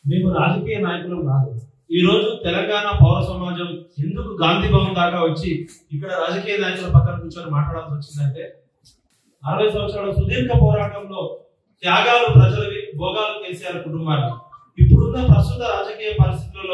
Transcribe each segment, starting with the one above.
మేము రాజకీయ నాయకులం కాదు ఈ రోజు తెలంగాణ పౌర సమాజం ఎందుకు గాంధీ భవన్ దాకా వచ్చి ఇక్కడ రాజకీయ నాయకుల పక్కన కూర్చొని మాట్లాడాల్సి వచ్చిందంటే అరవై సంవత్సరాల సుదీర్ఘ పోరాటంలో త్యాగాలు ప్రజలవి భోగాలు కేసీఆర్ కుటుంబానికి ఇప్పుడున్న ప్రస్తుత రాజకీయ పరిస్థితులలో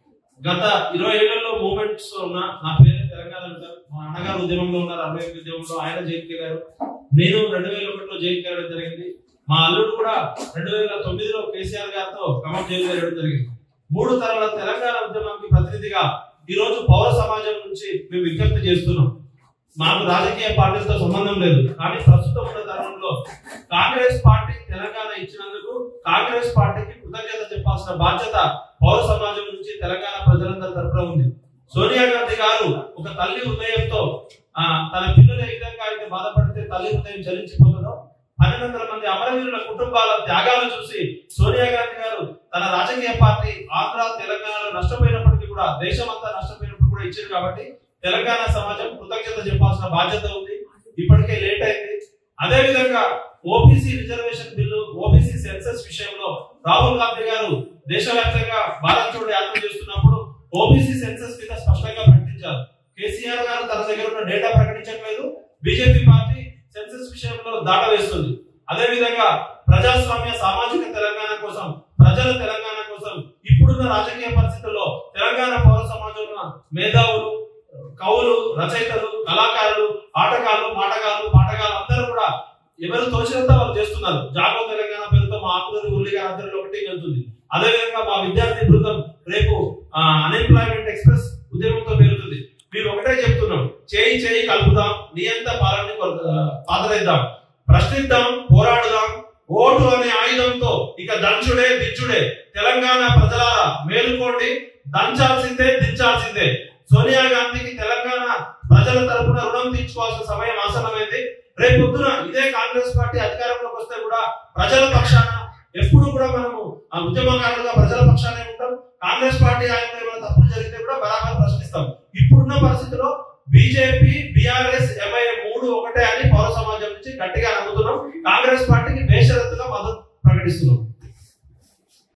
గత ఇరవై ఏళ్లలో మూమెంట్స్ ఉన్న నా పేరు తెలంగాణ అంటారు. మా అన్నగారు ఉద్యమంలో ఉన్నారు అరవై ఒకటి ఉద్యమంలో ఆయన జైలుకి వెళ్ళారు నేను రెండు వేల ఒకటిలో జైలుకి వెళ్ళడం జరిగింది మా అల్లుడు కూడా రెండు వేల తొమ్మిదిలో కేసీఆర్ గారితో ఖమ్మం జైలు వెళ్ళడం జరిగింది మూడు తరాల తెలంగాణ ఉద్యమానికి ప్రతినిధిగా ఈ రోజు పౌర సమాజం నుంచి మేము విజ్ఞప్తి చేస్తున్నాం మాకు రాజకీయ పార్టీలతో సంబంధం లేదు కానీ ప్రస్తుతం ఉన్న తరుణంలో కాంగ్రెస్ పార్టీ తెలంగాణ ఇచ్చినందుకు కాంగ్రెస్ పార్టీకి కృతజ్ఞత చెప్పాల్సిన బాధ్యత పౌర సమాజం నుంచి తెలంగాణ ప్రజలందరి తరపున ఉంది సోనియా గాంధీ గారు ఒక తల్లి హృదయంతో ఆ, తన పిల్లలు ఏ విధంగా అయితే బాధపడితే తల్లి హృదయం చలించిపోతుందో పన్నెండు వందల మంది అమరవీరుల కుటుంబాల త్యాగాలు చూసి సోనియా గాంధీ గారు తన రాజకీయ పార్టీ ఆంధ్ర తెలంగాణలో నష్టపోయినప్పటికీ కూడా దేశమంతా నష్టపోయినప్పుడు కూడా ఇచ్చారు కాబట్టి తెలంగాణ సమాజం కృతజ్ఞత చెప్పాల్సిన బాధ్యత ఉంది ఇప్పటికే లేట్ అయింది అదే విధంగా OBC reservation bill OBC census విషయంలో రాహుల్ గాంధీ గారు దేశవ్యాప్తంగా భారత్ జోడో యాత్ర చేస్తున్నప్పుడు ఓబీసీ సెన్సస్ మీద స్పష్టంగా ప్రకటించారు కేసీఆర్ గారు తన దగ్గర ఉన్న డేటా ప్రకటించట్లేదు బీజేపీ పార్టీ సెన్సస్ విషయంలో దాట వేస్తుంది అదే విధంగా ప్రజాస్వామ్య సామాజిక తెలంగాణ కోసం ప్రజల తెలంగాణ కోసం ఇప్పుడున్న రాజకీయ పరిస్థితుల్లో తెలంగాణ పౌర సమాజంలో మేధావులు కవులు రచయితలు కళాకారులు ఆటగాళ్ళు మాటగాళ్ళు పాటగాళ్ళు అందరూ కూడా ఎవరు తోచినంత వాళ్ళు చేస్తున్నారు జాగో తెలంగాణ పేరుతో మా ఆకులూరి ఉల్లి గారి ఆధ్వర్యంలో ఒకటి వెళ్తుంది అదే విధంగా మా విద్యార్థి బృందం రేపు అన్ఎంప్లాయ్మెంట్ ఎక్స్ప్రెస్ ఉద్యమంతో పేరుతుంది మీరు ఒకటే చెప్తున్నాం చేయి చేయి కలుపుదాం నియంత పాలన పాతరేద్దాం ప్రశ్నిద్దాం పోరాడుదాం ఓటు అనే ఆయుధంతో ఇక దంచుడే దించుడే తెలంగాణ ప్రజలారా మేలుకోండి దంచాల్సిందే దించాల్సిందే సోనియా గాంధీకి తెలంగాణ ప్రజల తరపున రుణం తీర్చుకోవాల్సిన సమయం ఆసన్నమైంది రేపు పొద్దున ఇదే కాంగ్రెస్ పార్టీ అధికారంలోకి వస్తే కూడా ప్రజల పక్షాన ఎప్పుడు కూడా మనము ఆ ఉద్యమకారులుగా ప్రజల పక్షానే ఉంటాం కాంగ్రెస్ పార్టీ ఆయన ఏమైనా తప్పులు జరిగితే కూడా బరాబర్ ప్రశ్నిస్తాం ఇప్పుడున్న పరిస్థితిలో బీజేపీ బీఆర్ఎస్